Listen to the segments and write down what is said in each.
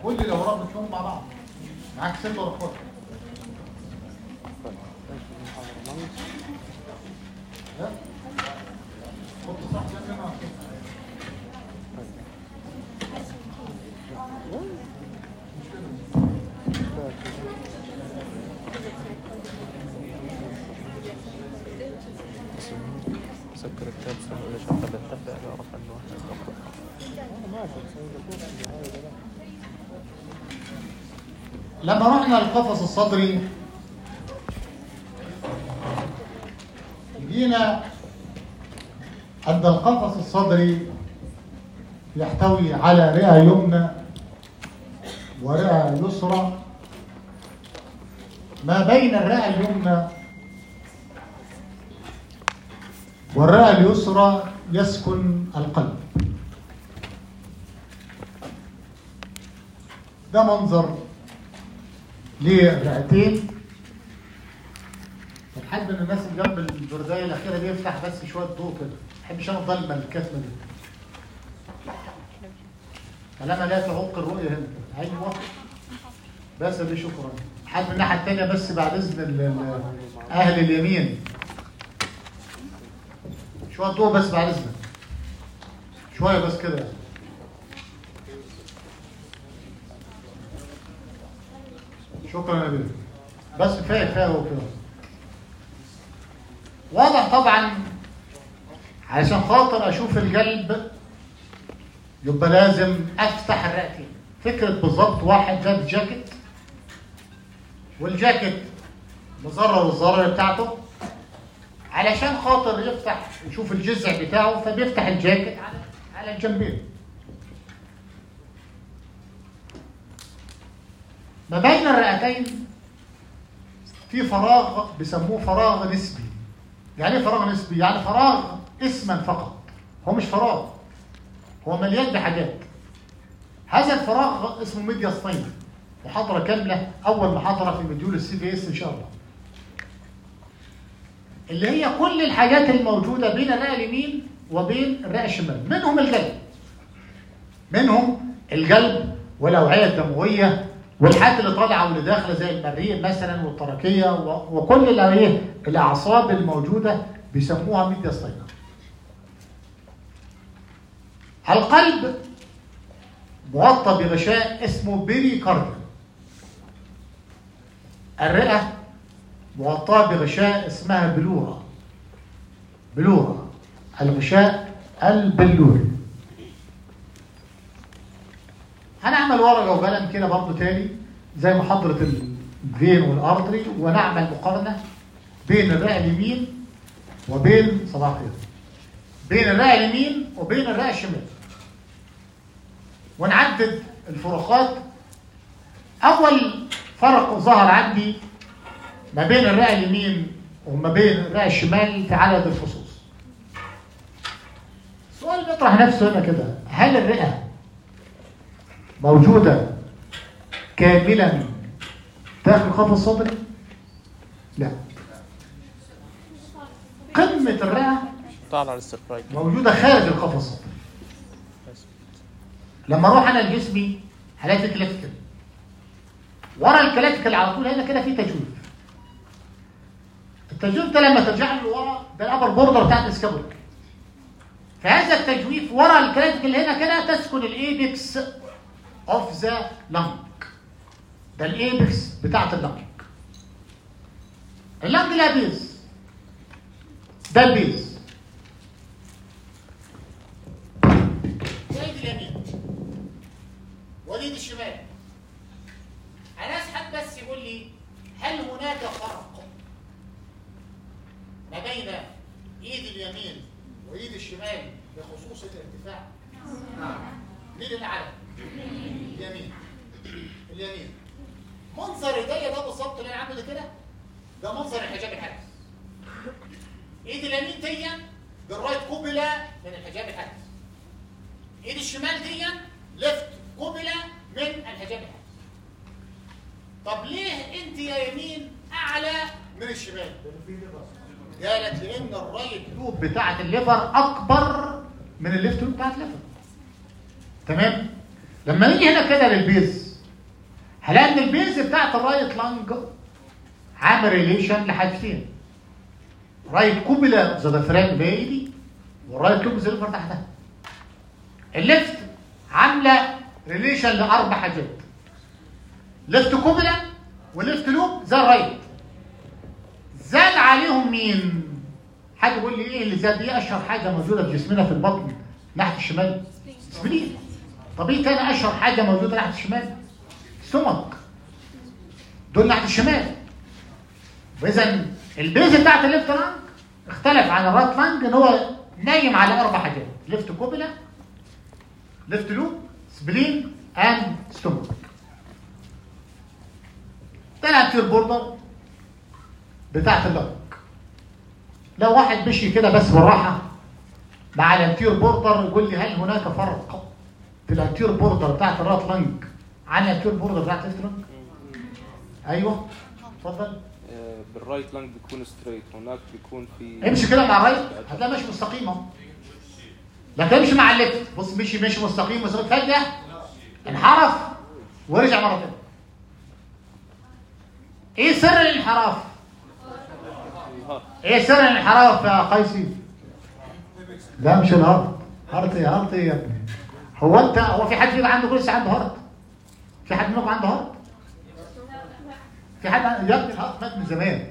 قول لي لو ربطتهم مع بعض معاك ست ورقات ها؟ حط صح جنب ما سكر الكتاب سهل شغل التفع يعرف انه لما رحنا القفص الصدري جينا أن القفص الصدري يحتوي على رئة يمنى ورئة يسرى ما بين الرئة اليمنى والرئة اليسرى يسكن القلب ده منظر للرئتين بحب ان الناس اللي جنب البردايه الاخيره دي يفتح بس شويه ضوء كده ما بحبش انا الضلمه الكاتمه دي طالما لا تعوق الرؤيه هنا ايوه بس دي شكرا حد من الناحيه الثانيه بس بعد اذن ال- ال- اهل اليمين شويه ضوء بس بعد اذنك شويه بس كده يعني. شكرا يا بيه بس كفايه كفايه هو كده واضح طبعا عشان خاطر اشوف القلب يبقى لازم افتح الرئتين فكره بالظبط واحد جاب جاكيت والجاكيت مزرر الزرار بتاعته علشان خاطر يفتح يشوف الجذع بتاعه فبيفتح الجاكيت على على الجنبين ما بين الرئتين في فراغ بيسموه فراغ نسبي يعني ايه فراغ نسبي يعني فراغ اسما فقط هو مش فراغ هو مليان بحاجات هذا الفراغ اسمه ميديا سباين محاضره كامله اول محاضره في مديول السي بي اس ان شاء الله اللي هي كل الحاجات الموجوده بين الرئه اليمين وبين الرئه الشمال منهم القلب منهم القلب والاوعيه الدمويه والحاجات اللي طالعه واللي داخله زي المريء مثلا والتركيه و- وكل الايه الاعصاب الموجوده بيسموها ميديا ستاينر. القلب مغطى بغشاء اسمه بيريكارديوم. الرئه مغطاه بغشاء اسمها بلورا. بلورا الغشاء البلوري. هنعمل ورقه وقلم كده برضه تاني زي محاضره الفين والارتري ونعمل مقارنه بين الرئه اليمين وبين صباح الخير بين الرئه اليمين وبين الرئه الشمال ونعدد الفروقات اول فرق ظهر عندي ما بين الرئه اليمين وما بين الرئه الشمال في عدد الفصوص السؤال بيطرح نفسه هنا كده هل الرئه موجودة كاملا داخل القفص الصدري؟ لا قمة الرئة طالع على الاستقراء موجودة خارج القفص الصدري لما اروح انا لجسمي هلاقي في كلاسيكال ورا الكلاسيكال على طول هنا كده في تجويف التجويف ده لما ترجع له لورا ده الابر بوردر بتاعت الاسكابوليك فهذا التجويف ورا الكلاسيكال هنا كده تسكن الايبكس اوف ذا لانج ده الايبكس بتاعت اللانج اللانج لها بيز ده البيز ايد اليمين والايد الشمال انا اسحب بس يقول لي هل هناك فرق ما بين ايد اليمين وايد الشمال بخصوص الارتفاع نعم مين الاعلى اليمين اليمين منظر ايديا ده بالظبط اللي انا عامله كده ده منظر الحجاب الحادث ايد اليمين دي بالرايت قبلة من الحجاب الحادث ايد الشمال دي ليفت قبلة من الحجاب الحادث طب ليه انت يا يمين اعلى من الشمال قالت لان الرايت لوب بتاعت الليفر اكبر من الليفت لوب بتاعت الليفر تمام لما نيجي هنا كده للبيز هلاقي ان البيز بتاعت الرايت لانج عامل ريليشن لحاجتين رايت كوبيلا ذا ديفرنت بايدي والرايت لوب سيلفر تحتها الليفت عامله ريليشن لاربع حاجات ليفت كوبيلا وليفت لوب زي الرايت زاد عليهم مين؟ حد يقول لي ايه اللي زاد ايه اشهر حاجه موجوده في جسمنا في البطن ناحيه الشمال؟ سبلين طب ايه تاني اشهر حاجه موجوده ناحيه الشمال؟ سمك دول ناحيه الشمال واذا البيز بتاعت الليفت لانج اختلف عن الرايت لانج ان هو نايم على اربع حاجات ليفت كوبيلا ليفت لوب سبلين اند ستومك ده الانتير بوردر بتاعت اللانج لو واحد مشي كده بس بالراحه مع الانتير بوردر يقول لي هل هناك فرق في الانتير بوردر بتاعت الرايت لانج عن الانتير بوردر بتاعت الليفت لانج ايوه اتفضل آه، بالرايت لانج بيكون ستريت هناك بيكون في امشي كده مع الرايت هتلاقي ماشي مستقيم اهو لكن امشي مع الليفت بص مشي ماشي مستقيم مستقيم فجاه انحرف ورجع مره تانيه ايه سر الانحراف؟ الهارت ايه سر الانحراف يا قيسي؟ لا مش الهارت هارت ايه هارت ايه يا ابني؟ هو انت هو في حد فيكم عنده كرسي عنده هارت؟ في حد منكم عنده هارت؟ في حد عنده يا ابني الهارت مات من زمان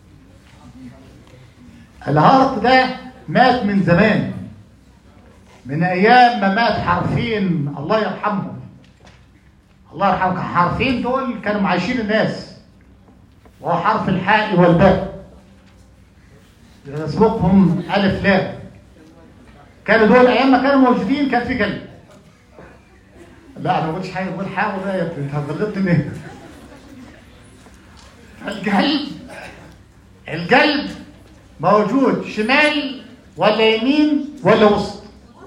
الهارت ده مات من زمان من ايام ما مات حرفين الله يرحمهم الله يرحمهم حرفين دول كانوا معايشين الناس وهو حرف الحاء والباء يسبقهم الف لام كانوا دول ايام ما كانوا موجودين كان في قلب لا انا ما قلتش حاجه بقول حاول بقى يا ابني انت غلطتني ليه القلب القلب موجود شمال ولا يمين ولا وسط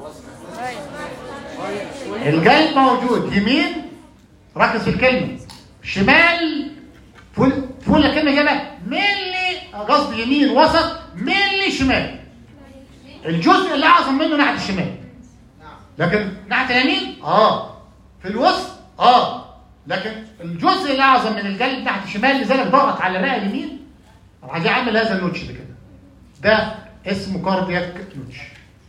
القلب موجود يمين ركز في الكلمه شمال فول فول الكلمه جابها ملي قصدي يمين وسط ملي شمال الجزء اللي اعظم منه ناحيه الشمال لكن ناحيه اليمين اه في الوسط اه لكن الجزء اللي اعظم من القلب ناحيه الشمال لذلك ضغط على الرئه اليمين راح جاي عامل هذا النوتش ده كده ده اسمه كاردياك نوتش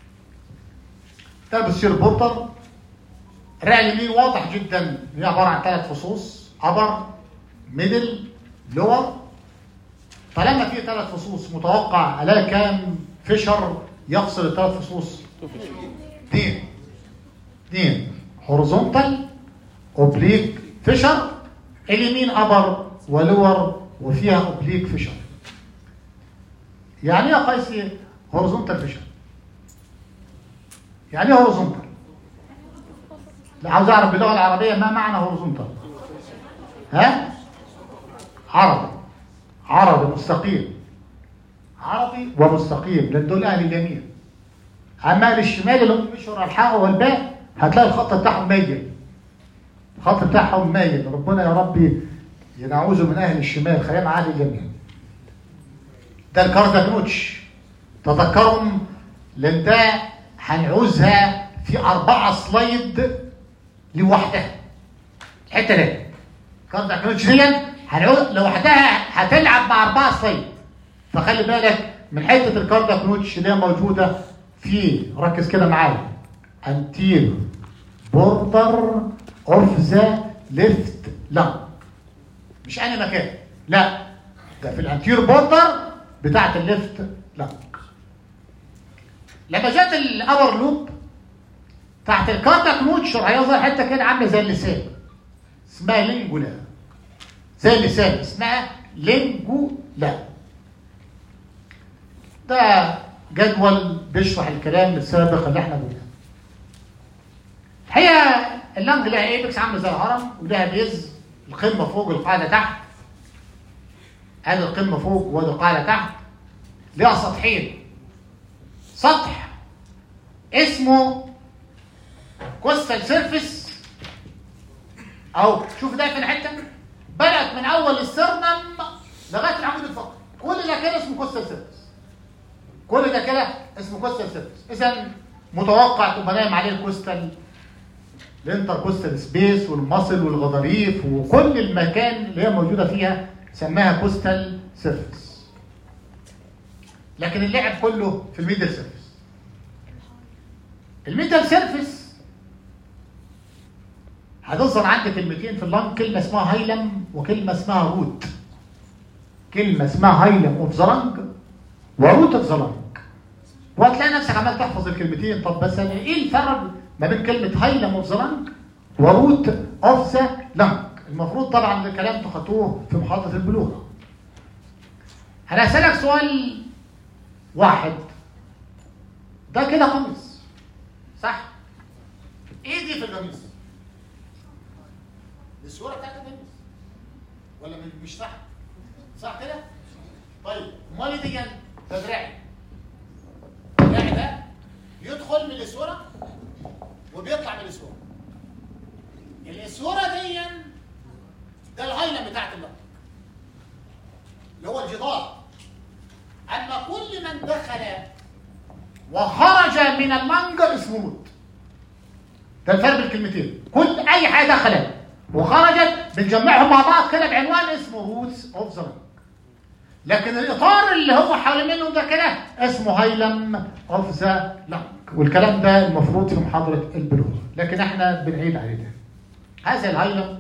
ده بتصير بورتر الرئه اليمين واضح جدا هي عباره عن ثلاث فصوص ابر ميدل لور طالما في ثلاث فصوص متوقع الاقي كام فيشر يفصل الثلاث فصوص اثنين اثنين هورزونتال اوبليك فيشر اليمين ابر ولور وفيها اوبليك فيشر يعني ايه يا قيسي هورزونتال فيشر يعني ايه هورزونتال لا عاوز اعرف باللغه العربيه ما معنى هورزونتال ها عربي عربي مستقيم عربي ومستقيم لان دول اهل اليمين اما اهل الشمال اللي هم بيشعروا الحاء والباء هتلاقي الخط بتاعهم مايل الخط بتاعهم مايل ربنا يا ربي ينعوذ من اهل الشمال خلينا اهل اليمين ده الكاردياك نوتش تذكرهم لان ده هنعوزها في أربعة سلايد لوحدها الحته دي كاردياك نوتش دي هنعوز لوحدها هتلعب مع أربعة سلايد فخلي بالك من حته الكاردياك نوتش اللي هي موجوده في ركز كده معايا انتير بوردر اوف ذا ليفت لانج مش انا مكان لا ده في الانتير بوردر بتاعت الليفت لانج لما جت الابر لوب تحت الكاردياك نوتش راح يظهر حته كده عامله زي اللسان اسمها لينجولا زي اللسان اسمها لينجولا ده جدول بيشرح الكلام السابق اللي احنا قلناه الحقيقه اللنج لها ايبكس عامله زي الهرم ولها بيز القمه فوق القاعده تحت هذه القمه فوق وهذه القاعده تحت لها سطحين سطح اسمه كوستال سيرفيس او شوف ده في الحته بدات من اول السرنم لغايه العمود الفقري كل ده كده اسمه كوستال سيرفيس كل ده كده اسمه كوستال سيرفيس اذا متوقع تبقى نايم عليه الكوستال الانتركوستال سبيس والمصل والغضاريف وكل المكان اللي هي موجوده فيها سماها كوستال سيرفيس لكن اللعب كله في الميدل سيرفيس الميدل سيرفيس هتظهر عندي كلمتين في اللنج كلمه اسمها هايلم وكلمه اسمها روت كلمه اسمها هايلم اوف ذا لنج وروت اوف ذا لنج وهتلاقي نفسك عمال تحفظ الكلمتين طب بس يعني ايه الفرق ما بين كلمه هايلم اوف ذا لنج وروت اوف ذا لنج المفروض طبعا الكلام تخطوه في محاضره البلوغ انا هسالك سؤال واحد ده كده قميص صح ايه دي في القميص الصوره بتاعت القميص ولا مش صح صح كده طيب امال دي ده دراعي دراعي ده يدخل من الاسوره وبيطلع من الاسوره الاسوره دي ده الهايلم بتاعت اللنج اللي هو الجدار اما كل من دخل وخرج من اللنج اسمه روت ده الفرق بين الكلمتين كل اي حاجه دخلت وخرجت بنجمعهم مع بعض كده بعنوان اسمه روتس اوف ذا لكن الاطار اللي هو حوالين منه ده كده اسمه هايلم اوف ذا لانج والكلام ده المفروض في محاضره البلوغ لكن احنا بنعيد عليه ده هذا الهايلم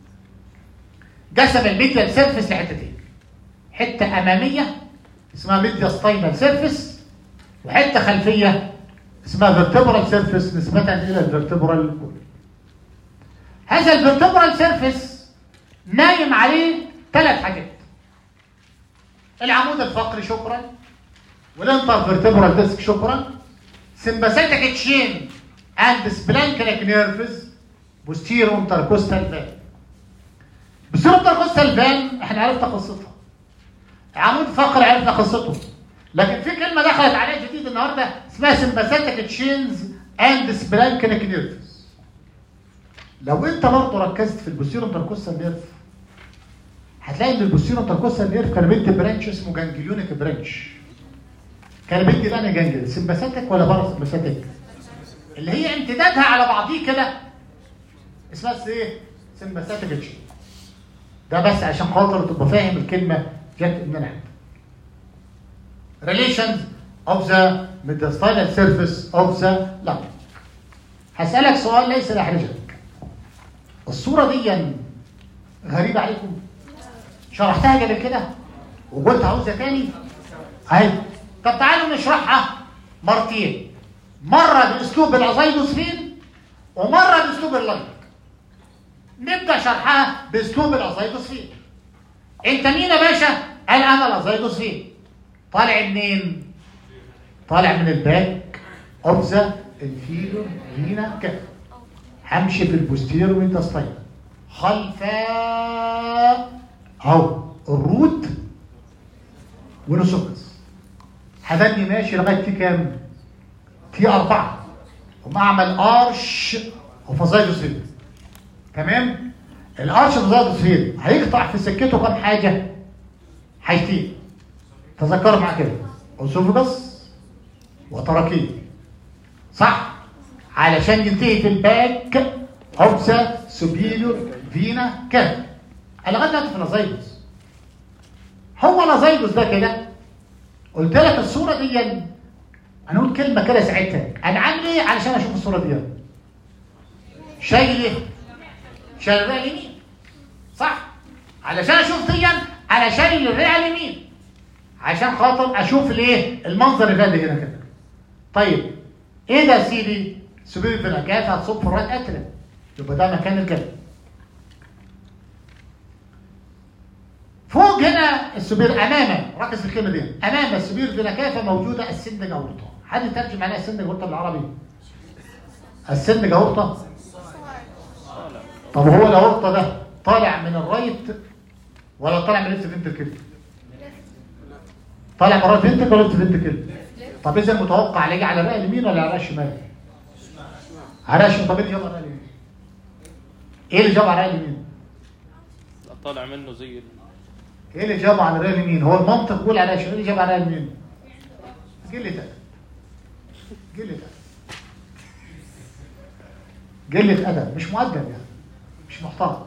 قسم الميديال سيرفيس لحتتين حته اماميه اسمها ميديا ستاينال سيرفيس وحته خلفيه اسمها فيرتبرال سيرفيس نسبه الى الفيرتبرال كولي هذا الفيرتبرال سيرفيس نايم عليه ثلاث حاجات العمود الفقري شكرا والانتر فيرتبرال ديسك شكرا سمباثيتك تشين اند سبلانكنك نيرفز بوستيرو انتركوستال فان بوستيرو انتركوستال فان احنا عرفنا قصتها عمود فقري عرفنا قصته لكن في كلمه دخلت عليها جديد النهارده اسمها سمباثيتك تشينز اند سبلانكنك نيرفز لو انت برضه ركزت في البوستيرو انتركوستال نيرف هتلاقي ان البوستيرو انتركوستال نيرف كان بيدي برانش اسمه جانجليونيك برانش كان بيدي لاني جانجل سمباثيتك ولا بارا سمباثيتك اللي هي امتدادها على بعضيه كده اسمها ايه سمباثيتك تشين ده بس عشان خاطر تبقى فاهم الكلمه جت من عند relations of the mediastinal surface of the lung هسألك سؤال ليس لحرجك الصورة دي غريبة عليكم شرحتها قبل كده وقلت عاوزها تاني اهي طب تعالوا نشرحها مرتين مرة بأسلوب الأزايدوسفين ومرة بأسلوب اللايك نبدأ شرحها بأسلوب الأزايدوسفين انت مين يا باشا؟ قال انا الأزايدوسفين طالع منين؟ طالع من الباك اوف ذا انفيرور فينا كده همشي في البوستيرو انتستاين خلفا اهو الروت ونسوكس هدني ماشي لغايه تي كام؟ تي أربعة وما أعمل أرش وفازايدوسفين تمام؟ الأرش وفازايدوسفين هيقطع في سكته كام حاجة؟ حاجتين تذكروا معايا كده أسوفجس وتراكيب صح؟ علشان ينتهي في الباك اوبسا سوبيريور فينا كده لغايه دلوقتي في لازايدوس هو لازايدوس ده كده قلت لك الصوره دي انا قلت كلمه كده ساعتها انا عامل ايه علشان اشوف الصوره دي شايل ايه؟ شايل الرئه اليمين صح؟ علشان اشوف دي انا شايل الرئه اليمين عشان خاطر اشوف الايه؟ المنظر اللي هنا كده طيب ايه ده يا سيدي؟ سبيل في الأكاف هتصب في الرات أترم يبقى ده مكان الجلد فوق هنا السبير أمامه ركز في الكلمة دي أمام السبير في الأكافة موجودة السند جورطة حد يترجم عليها السند جورطة بالعربي السند جورطة طب هو الجورطة ده طالع من الرايت ولا طالع من ليفت فينتكل طالع من الرايت فينتكل ولا ليفت فينتكل طب اذا المتوقع عليه على الرئه اليمين ولا على الرئه الشمال؟ على الرئه الشمال طب ايه اللي جاب على الرئه اليمين؟ ايه اللي جاب على الرئه اليمين؟ طالع منه زي ال... ايه اللي جاب على الرئه اليمين؟ هو المنطق يقول على الشمال ايه اللي جاب على الرئه اليمين؟ قلة أدب قلة أدب قله ادب مش مؤدب يعني مش محترم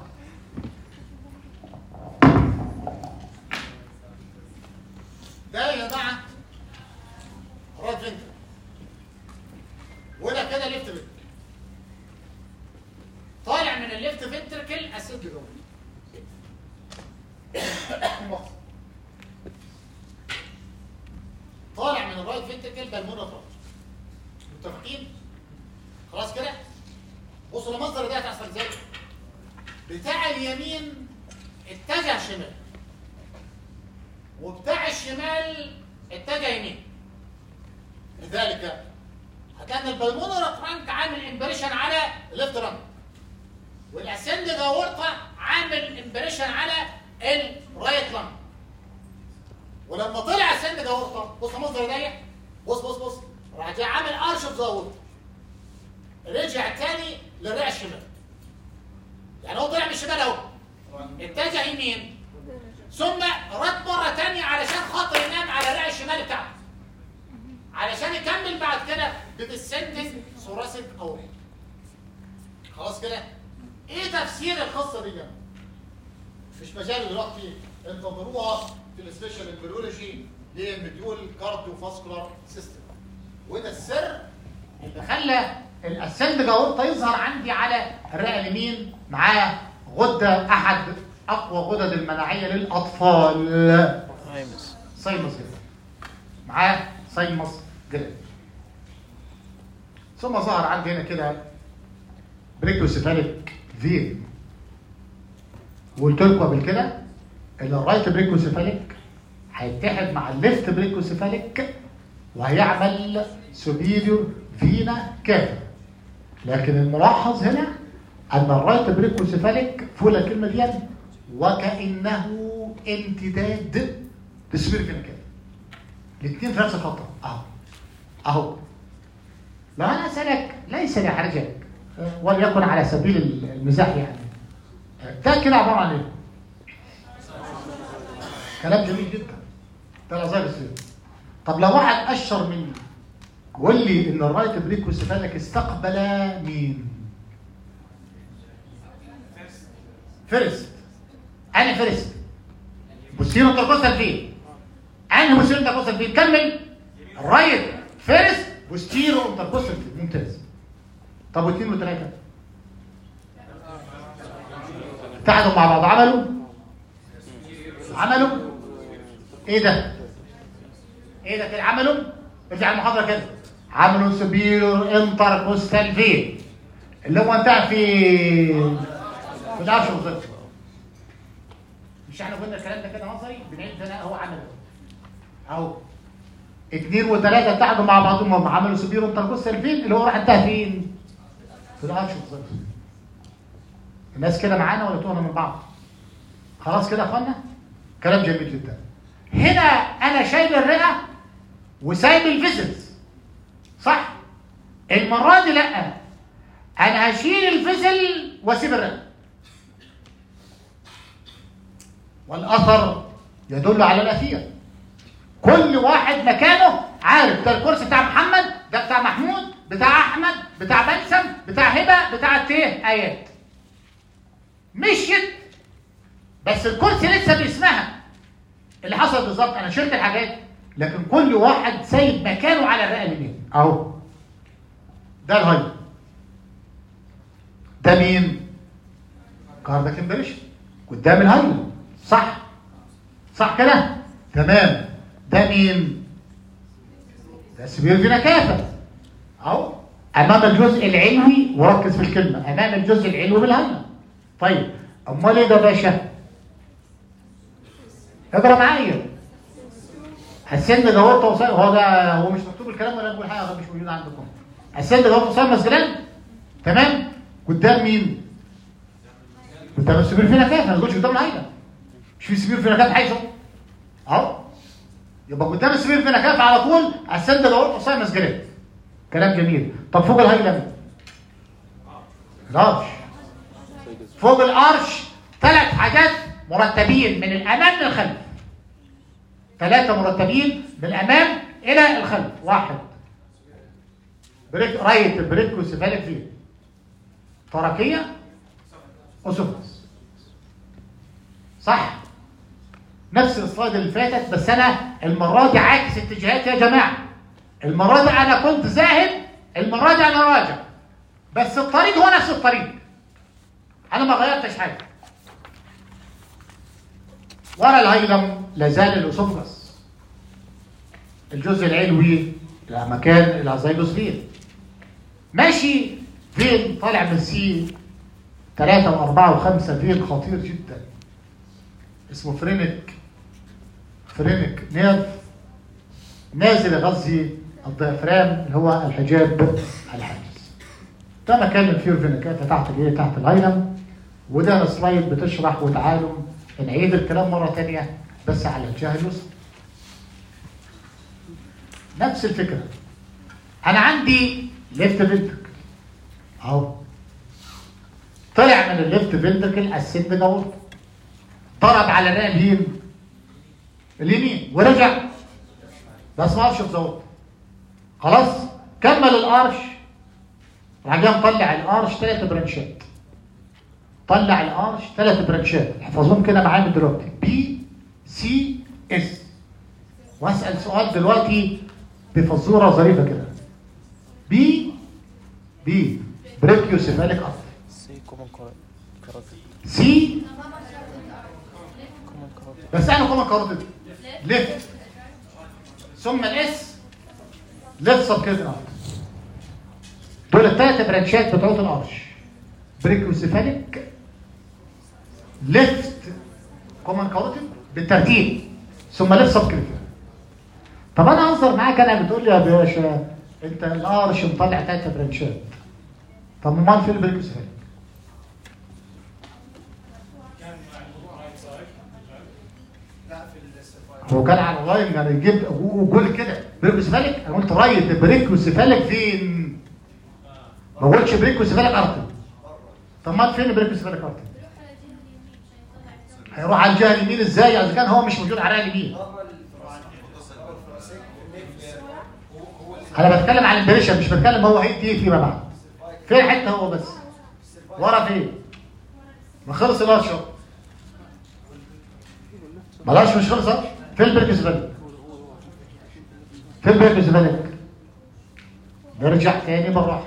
ده يا جماعه رايت فينتر وده كده ليفت فينتر طالع من الليفت فنتركل اسيد جوه طالع من الرايت فنتركل بالمونة ترانس متفقين خلاص كده بصوا المنظر ده هتحصل ازاي بتاع اليمين اتجه شمال وبتاع الشمال اتجه يمين لذلك هتلاقي ان البلمونر ترانك عامل امبريشن على الليفت رانك والاسند جاورتا عامل امبريشن على الرايت لانج ولما طلع اسند جاورتا بص المنظر ده بص بص بص راح جاي عامل ارش في جاورتا رجع تاني للرئه الشمال يعني هو طلع من الشمال اهو اتجه يمين ثم رد مره تانية علشان خاطر ينام على الرئه الشمال بتاعته علشان يكمل بعد كده بديسنتنج ثوراسيك اوري خلاص كده ايه تفسير القصه دي جنب مش مجال دلوقتي انتظروها في السبيشال امبريولوجي للمديول كارديو فاسكولار سيستم وده السر اللي خلى الاسند جاورتا يظهر عندي على الرئه اليمين معاه غده احد اقوى غدد المناعيه للاطفال هايمس سايمس جدا معاه سايمس جدا ثم ظهر عندي هنا كده بريكوسيفاليك فين وقلت لكم قبل كده ان الرايت بريكوسيفاليك هيتحد مع الليفت بريكوسيفاليك وهيعمل سوبيريور فينا كافا لكن الملاحظ هنا ان الرايت بريكوسيفاليك فوق الكلمه دي وكانه امتداد للسوبيريور فينا كافا الاثنين في نفس الخطه اهو اهو لو انا اسالك ليس لحرجك وليكن على سبيل المزاح يعني ده كده عباره عن ايه؟ كلام جميل جدا ده الوظائف السير طب لو واحد اشر مني وقال لي ان الرايت بريك والسفالك استقبل مين؟ فيرست انا فيرست بوستيرو تركوسال فين؟ انا بوستيرو تركوسال فين؟ كمل الرايت فيرست بوستيرو تركوسال فين ممتاز طب واثنين وثلاثه اتحدوا مع بعض عملوا عملوا ايه ده ايه ده كده عملوا ارجع المحاضره كده عملوا سبيرو انتركوستال فين اللي هو انتهى في في العرش بالظبط مش احنا قلنا الكلام ده كده نظري بنعيد ده هو عمل اهو اثنين وثلاثه اتحدوا مع بعضهم هم عملوا سبيرو انتركوستال فين اللي هو راح انتهى فين في العرش بالظبط الناس كده معانا ولا تهنا من بعض خلاص كده يا اخوانا كلام جميل جدا هنا انا شايل الرئه وسايب الفيزلز صح المره دي لا انا هشيل الفيزل واسيب الرئه والاثر يدل على الاثير كل واحد مكانه عارف ده الكرسي بتاع محمد ده بتاع محمود بتاع احمد بتاع بلسم بتاع هبه بتاع تيه ايات مشيت بس الكرسي لسه باسمها اللي حصل بالظبط انا شلت الحاجات لكن كل واحد سايب مكانه على الرئه اليمين اهو ده الهاي ده مين كاردك امبريشن قدام الهاي صح صح كده تمام ده مين ده سبير فينا كافه اهو امام الجزء العلوي وركز في الكلمه امام الجزء العلوي بالهاي طيب امال ايه ده يا باشا اقرا معايا السن ده هو توصيل هو ده هو مش مكتوب الكلام ولا بقول حاجه مش موجود عندكم السن ده هو توصيل مسجلان تمام قدام مين قدام السبير فينا كيف ما تقولش قدام الهيئه مش في سبير فينا كيف حيث اهو يبقى قدام السبير فينا كيف على طول السن ده هو توصيل مسجلان كلام جميل طب فوق الهيئه مين الارش فوق الارش ثلاث حاجات مرتبين من الامام للخلف ثلاثة مرتبين من الامام الى الخلف واحد بريك رايت بريكو سيفاليك فين تركيه اسوفس صح نفس السلايد اللي فاتت بس انا المره دي عاكس اتجاهات يا جماعه المره دي انا كنت ذاهب المره دي انا راجع بس الطريق هو نفس الطريق انا ما غيرتش حاجه ورا الهيلم لازال الاسوفجس الجزء العلوي مكان الازايلوسفير ماشي فين طالع من سي ثلاثة وأربعة وخمسة فين خطير جدا اسمه فرينك فرينك نيرف نازل يغذي الديافرام اللي هو الحجاب الحاجز ده مكان الفيور فينيكاتا تحت الايه تحت الهيلم وده السلايد بتشرح وتعالوا نعيد الكلام مرة تانية بس على الجهة اليسرى نفس الفكرة أنا عندي ليفت فينتركل أهو طلع من الليفت فينتركل السند جوه ضرب على الرئه اليمين اليمين ورجع بس ما عرفش بزود خلاص كمل الارش راح جاي مطلع الارش ثلاث برانشات طلع الارش ثلاث برانشات احفظوهم كده معايا من دلوقتي بي سي اس واسال سؤال دلوقتي بفزوره ظريفه كده بي بي بريكيوسيفاليك ارتري سي كومن كاراتي سي كومن كاراتي بس انا كمان كاروتيد ليفت ثم الاس ليفت سب كيرنال دول الثلاث برانشات بتوع الارش بريكوسيفاليك ليفت كومن كاروتيد بالترتيب ثم ليفت سب كيرنال طب انا انظر معاك انا بتقول لي يا باشا انت الارش مطلع ثلاث برانشات طب امال فين البريكوسيفاليك هو كان على اللاين يعني يجيب وقول كده بريكوسيفاليك انا قلت رايت بريكوسيفاليك فين؟ ما قلتش بريكوسيفاليك ارتي طب ما فين بريكوسيفاليك ارتي؟ هيروح على الجهه اليمين ازاي اذا كان هو مش موجود على الرئه اليمين انا بتكلم عن البريشن مش بتكلم هو هيدي ايه فيما بعد فين حته هو بس ورا فين ما خلص الارش اهو بلاش مش خلص أهو. فين البريكوسيفاليك فين البريكوسيفاليك نرجع تاني بالراحه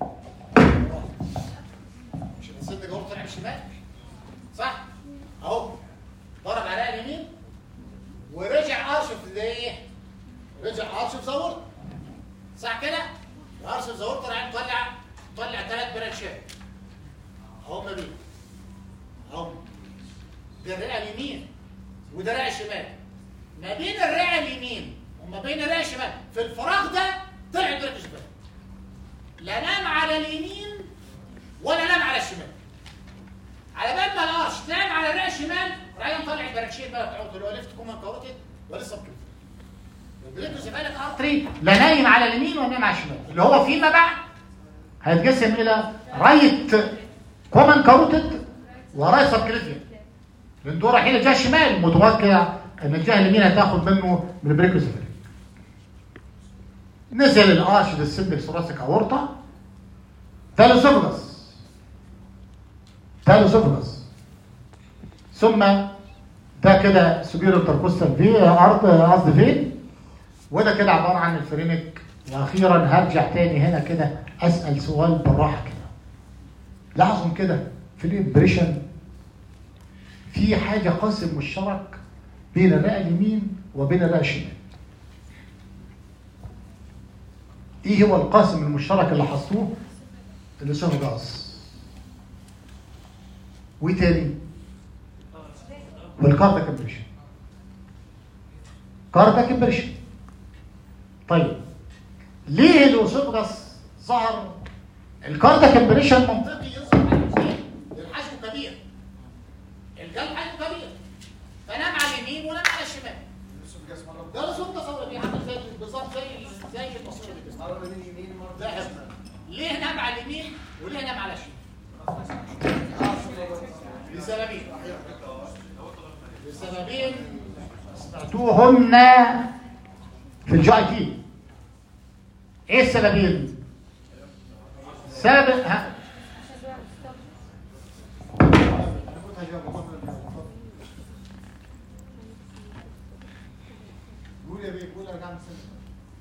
مش السن جوه طلع الشمال صح اهو ضرب على اليمين ورجع ارشف ليه رجع ارشف زور صح كده الارشف زور طلع طلع طلع ثلاث برانشات اهو ما بين اهو ده الرئه اليمين وده الرئه الشمال ما بين الرئه اليمين وما بين الرئه الشمال في الفراغ ده طلع البريك الشمال لا نام على اليمين ولا نام على الشمال على بال ما الارش نام على الرئه الشمال راح مطلع البرانشين بقى بتاعته اللي هو ليفت كومان كاروتيد ولسه بكده البريكوسيفاليك ارتري لا نايم على اليمين ولا نايم على الشمال اللي هو فيما بعد هيتقسم الى رايت كومان كاروتيد ورايت سبكليفيا من دور رايحين الجهه الشمال متوقع ان الجهه اليمين هتاخد منه من البريكوسيفاليك نزل الارش للسمبل ثوراسيك اورطه ثالوسوفغس ثالوسوفغس ثم ده كده سوبيرو تركوستال في ارض قصد فين وده كده عباره عن الفرينك واخيرا هرجع تاني هنا كده اسال سؤال بالراحه كده لاحظوا كده في الامبريشن في حاجه قاسم مشترك بين الرئه اليمين وبين الرئه الشمال ايه هو القاسم المشترك اللي حصلوه الاسوفجاس وايه تاني والكاردياك امبريشن كاردياك امبريشن طيب ليه الاسوفجاس ظهر الكاردياك امبريشن منطقي يظهر على الانسان لان حجمه كبير القلب حجمه كبير فنام على اليمين ونام على الشمال ده رسوم تصور بيه عامل زي بالظبط زي زي التصوير اللي ده حفظ. ليه نام على اليمين وليه نام على الشمال لسببين لسببين سمعتوهن في الجي اي تي ايه السببين؟ سبب ها يا ابو بكر اتفضل قول يا بيه قول ارجع من السنة.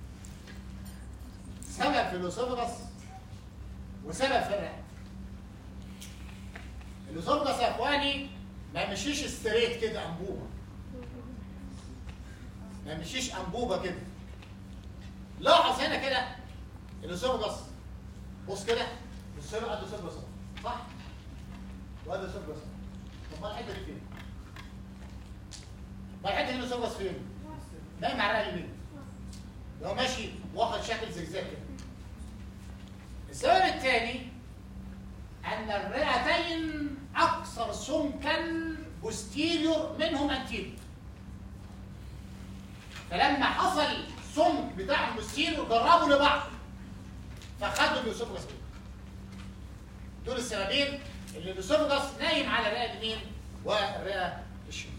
سبب في الاسوفجس وسبب في الرئه الاسوفجس يا اخواني ما يمشيش ستريت كده انبوبه ما يمشيش انبوبه كده لاحظ هنا كده الاسوفجس بص كده بص هنا قد الاسوفجس أهو. صح وهذا الاسوفجس طب ما الحته دي فين ما الحته دي الاسوفجس فين نايم على الرئه اليمين لو ماشي واخد شكل زجزاج كده السبب الثاني ان الرئتين اكثر سمكا بوستيريور منهم انتيريور فلما حصل سمك بتاع البوستيريور جربوا لبعض فخدوا الاسوفجس كده دول السببين اللي الاسوفجس نايم على الرئه اليمين والرئه الشمال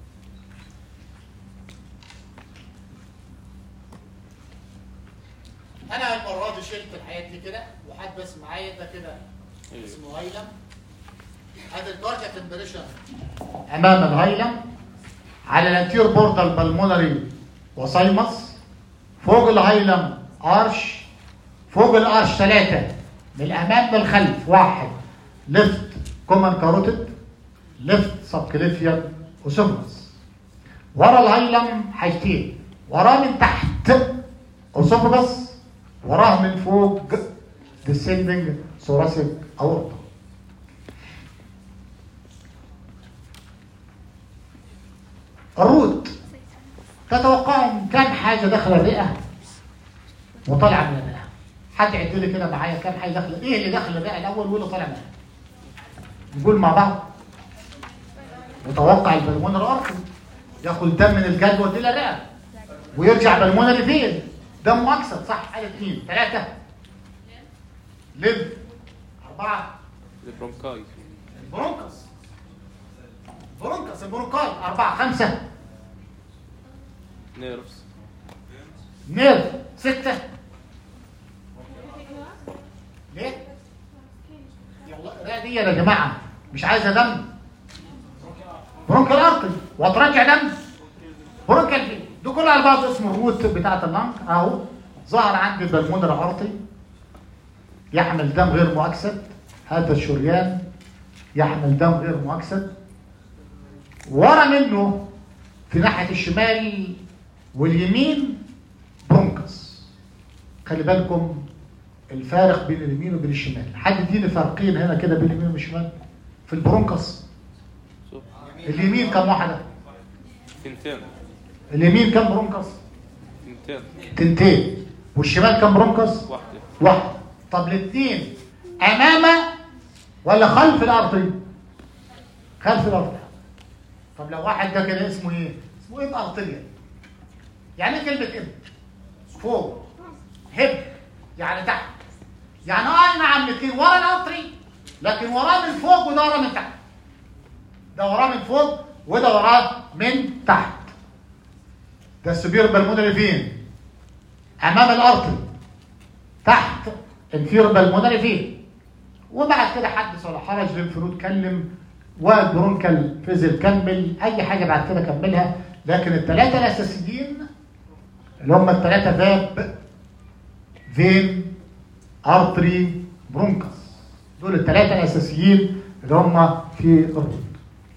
انا المره دي شلت الحاجات دي كده وحد بس معايا ده كده اسمه هايلم ادي الكارتيا تمبريشن امام الهايلم على الانتير بورتال بالمونري وسايمس فوق الهايلم ارش فوق الارش ثلاثه من الامام للخلف واحد ليفت كومن كاروتيد ليفت سبكليفيان وسوفنس ورا الهايلم حاجتين وراه من تحت اسوفجس وراه من فوق descending thoracic aorta الروت تتوقعوا كم حاجه داخل الرئه وطالعه من الرئه حد يعد لي كده معايا كم حاجه داخله ايه اللي داخل الرئه الاول وايه اللي طالع منها نقول مع بعض متوقع البلمونر اركم ياخد دم من الجدول الى الرئه ويرجع بالمونري فين دم اكثر صح حاجه اثنين ثلاثه لب اربعه البرونكاي برونكس برونكس البرونكاي اربعه خمسه نيرفز نيرف سته ليه؟ يلا لا دي يا جماعه مش عايزه دم برونكال ارتري وترجع دم برونكال في دي كلها على بعض اسمه الروت بتاعت اللنج اهو ظهر عندي بالمونر ارتري يحمل دم غير مؤكسد هذا الشريان يحمل دم غير مؤكسد ورا منه في ناحيه الشمال واليمين برونكس خلي بالكم الفارق بين اليمين وبين الشمال حد يديني فرقين هنا كده بين اليمين والشمال في البرونكس شوف اليمين كم واحده تنتين اليمين كم برونكس تنتين تنتين والشمال كم برونكس واحدة واحد طب الاثنين امام ولا خلف الارضي خلف الارضي طب لو واحد ده كده اسمه ايه اسمه ايه ارضيه يعني ايه كلمه اب فوق هب يعني تحت يعني اه نعم الاثنين ورا الارضي لكن وراه من فوق وده وراه من تحت ده وراه من فوق وده وراه من تحت ده السبير بالمونري فين امام الارض تحت انفير بالمونري فين وبعد كده حدث ولا حرج للفرود كلم والبرونكال فيزل كمل اي حاجه بعد كده كملها لكن الثلاثه الاساسيين اللي هم الثلاثه فاب فين ارتري برونكس دول الثلاثه الاساسيين اللي هم في الرود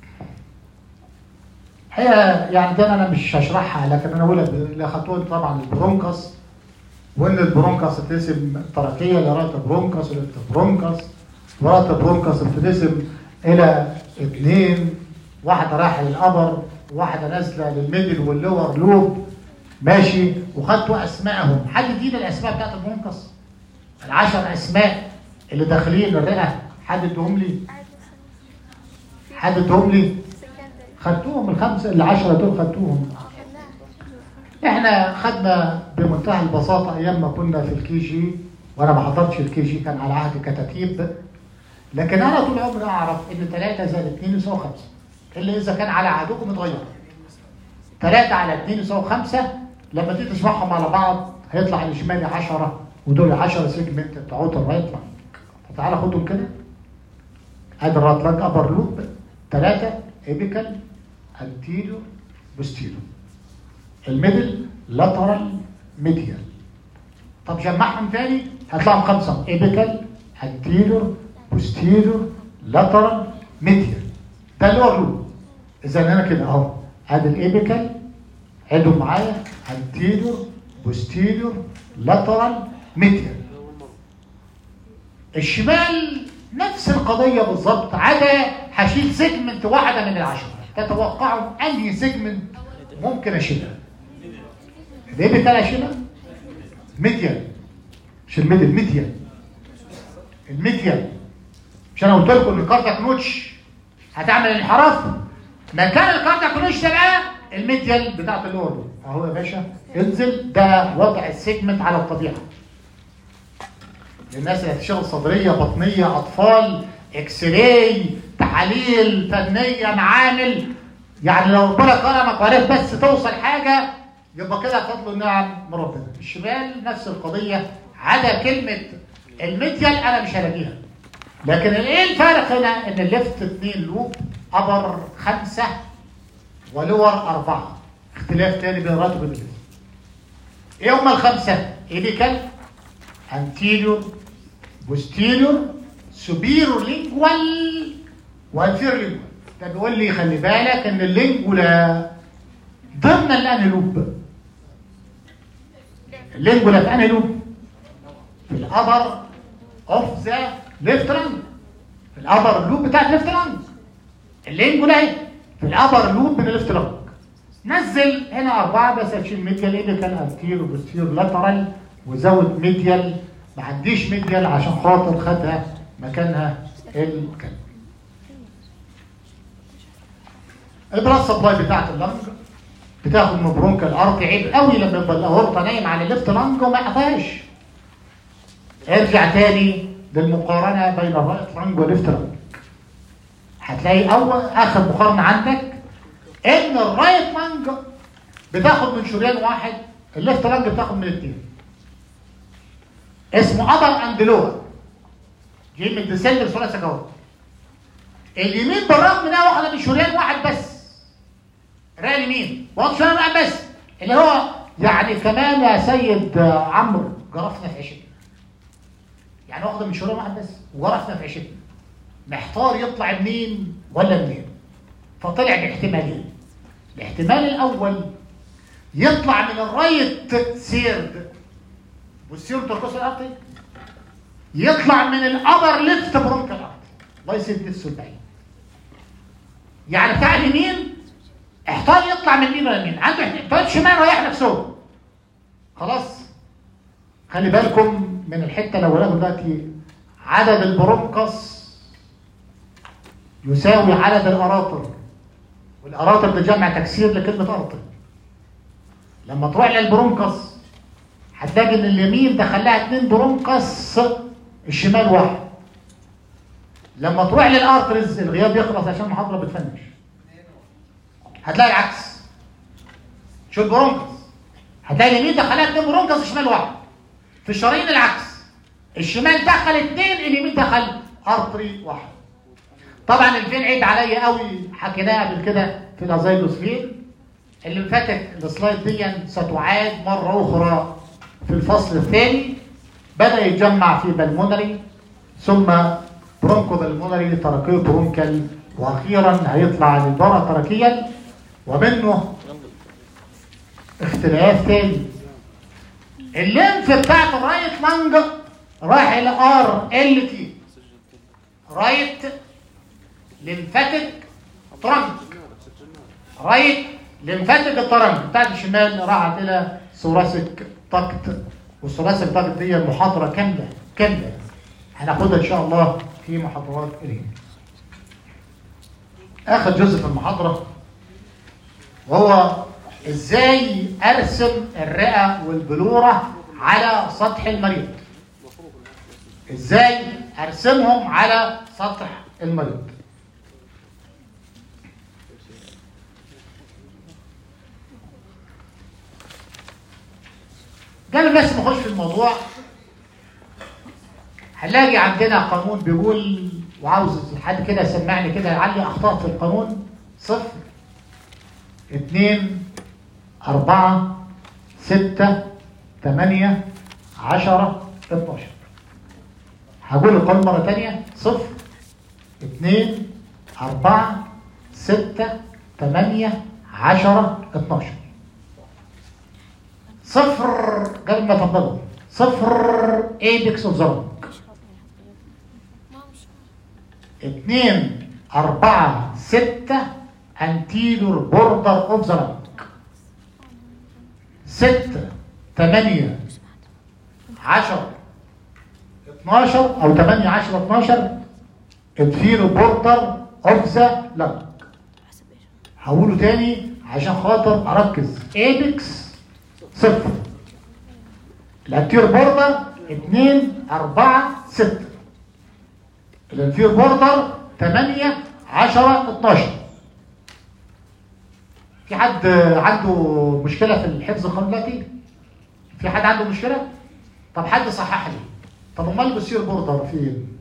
هي يعني ده انا مش هشرحها لكن انا اقولها اللي خدتوها طبعا البرونكس وان البرونكس تقسم تركيه لرات برونكس ولفت برونكس ورات برونكس بتقسم الى اثنين واحده رايحه للابر وواحده نازله للميدل واللور لوب ماشي وخدتوا اسمائهم حد يدينا الاسماء بتاعت البرونكس العشر اسماء اللي داخلين الرئه حد ادهم لي حد ادهم لي خدتوهم الخمسه العشره دول خدتوهم احنا خدنا بمنتهى البساطه ايام ما كنا في الكي جي وانا ما حضرتش الكي جي كان على عهد كتاتيب لكن انا طول عمري اعرف ان 3 زائد 2 يساوي 5 الا اذا كان على عهدكم اتغير 3 على 2 يساوي 5 لما تيجي تجمعهم على بعض هيطلع الشمالي 10 ودول 10 سيجمنت بتوعت الرايت لانج فتعالى خدهم كده ادي الرايت لانج ابر لوب ثلاثة ايبيكال انتيريور بوستيريور الميدل لاترال ميديال طب جمعهم تاني هيطلعوا خمسة ايبيكال انتيريور بوستيريور لاترال ميديال ده اللور لوب اذا انا كده اهو ادي الايبيكال عدوا معايا انتيريور بوستيريور لاترال ميديال الشمال نفس القضية بالظبط عدا هشيل سيجمنت واحدة من العشرة تتوقعوا أنهي سيجمنت ممكن أشيلها ليه بتاع أشيلها؟ ميديال مش الميديال ميديال الميديال مش أنا قلت لكم إن الكاردياك نوتش هتعمل انحراف مكان الكاردياك نوتش ده بقى الميديال بتاعت اللور اهو يا باشا انزل ده وضع السيجمنت على الطبيعه للناس اللي هتشتغل صدريه بطنيه اطفال اكس راي تحاليل فنيه معامل يعني لو ربنا كرمك وعرفت بس توصل حاجه يبقى كده فضل النعم من ربنا الشمال نفس القضيه عدا كلمه الميديال انا مش هلاقيها لكن ايه الفرق هنا ان الليفت اثنين لوب ابر خمسه ولور اربعه اختلاف تاني بين الراتب وبين الليفت ايه هم الخمسه؟ ايبيكال anterior posterior superior lingual وانفير lingual ده بيقول لي خلي بالك ان اللينجولا ضمن الانهي لوب اللينجولا في انهي لوب في الابر اوف ذا ليفت لانج في الابر لوب بتاع الليفت لانج اللينجولا اهي في الابر لوب من الليفت لانج نزل هنا اربعه بس هتشيل ميديال ايبيكال انتيرو بوستيرو لاترال وزود ميديال ما عنديش ميديال عشان خاطر خدها مكانها الكلب البلاد سبلاي بتاعت اللنج بتاخد من برونكال ارتي عيب قوي لما يبقى الاورطه نايم على الليفت لانج وما يقفاش ارجع تاني للمقارنه بين الرايت لانج والليفت لانج هتلاقي اول اخر مقارنه عندك ان الرايت لانج بتاخد من شريان واحد الليفت لانج بتاخد من اثنين اسمه ابر اند لور جاي من ديسندر ثلاثة جواب اليمين بالرغم انها واخده من شريان واحد بس الرئه اليمين واخد شريان واحد بس اللي هو يعني كمان يا سيد عمرو جرفنا في عشتنا يعني واخده من شريان واحد بس وجرفنا في عشتنا محتار يطلع منين ولا منين فطلع باحتمالين الاحتمال الاول يطلع من الرايت سيرد والسيرد تركز الارضي يطلع من الابر ليفت برونك الارض الله يسد السبعين يعني بتاع اليمين احتار يطلع من مين ولا مين عنده احتمال شمال ريح نفسه خلاص خلي بالكم من الحته اللي وراه دلوقتي عدد البرونكس يساوي عدد الأراطر والأراطر ده جمع تكسير لكلمة أرطر لما تروح للبرونكس هتلاقي ان اليمين دخلها اتنين برونكس الشمال واحد لما تروح للارترز الغياب يخلص عشان المحاضره بتفنش هتلاقي العكس شو البرونكس هتلاقي اليمين دخلها اتنين برونكس الشمال واحد في الشرايين العكس الشمال دخل اتنين اليمين دخل ارتري واحد طبعا الفين عيد عليا قوي حكيناها قبل كده في الازايلوسفين اللي فاتت السلايد دي ستعاد مره اخرى في الفصل الثاني بدا يتجمع في بالمونري ثم برونكو بالمونري تركيه برونكال واخيرا هيطلع للبرا تركيا ومنه اختلاف ثاني الليمف بتاعت الرايت لانج رايح الى ار ال تي رايت ليمفاتيك ترنك رايت ليمفاتيك الترنك بتاعت الشمال راحت الى ثوراسيك طاقت والثوراسيك طاقت دي محاضره كامله كامله هناخدها ان شاء الله في محاضرات قريبه اخر جزء في المحاضره وهو ازاي ارسم الرئه والبلوره على سطح المريض ازاي ارسمهم على سطح المريض قبل بس ما نخش في الموضوع هنلاقي عندنا قانون بيقول وعاوز حد كده يسمعني كده يعلي اخطاء في القانون صفر اتنين أربعة ستة تمانية عشرة اتناشر هقول القانون مرة تانية صفر اتنين أربعة ستة تمانية عشرة اتناشر صفر قبل ما تفضلوا صفر ايبكس اوف ذا اتنين أربعة ستة انتيلور بوردر اوف ذا لانج ستة تمانية عشرة اتناشر أو تمانية عشرة اتناشر انتيلور بوردر اوف ذا لانج هقوله تاني عشان خاطر أركز ايبكس صفر الانتير بوردر اتنين أربعة ستة الانفير بوردر 8 10 12 في حد عنده مشكلة في الحفظ القانون دلوقتي؟ في حد عنده مشكلة؟ طب حد صحح لي طب امال بصير بوردر فين؟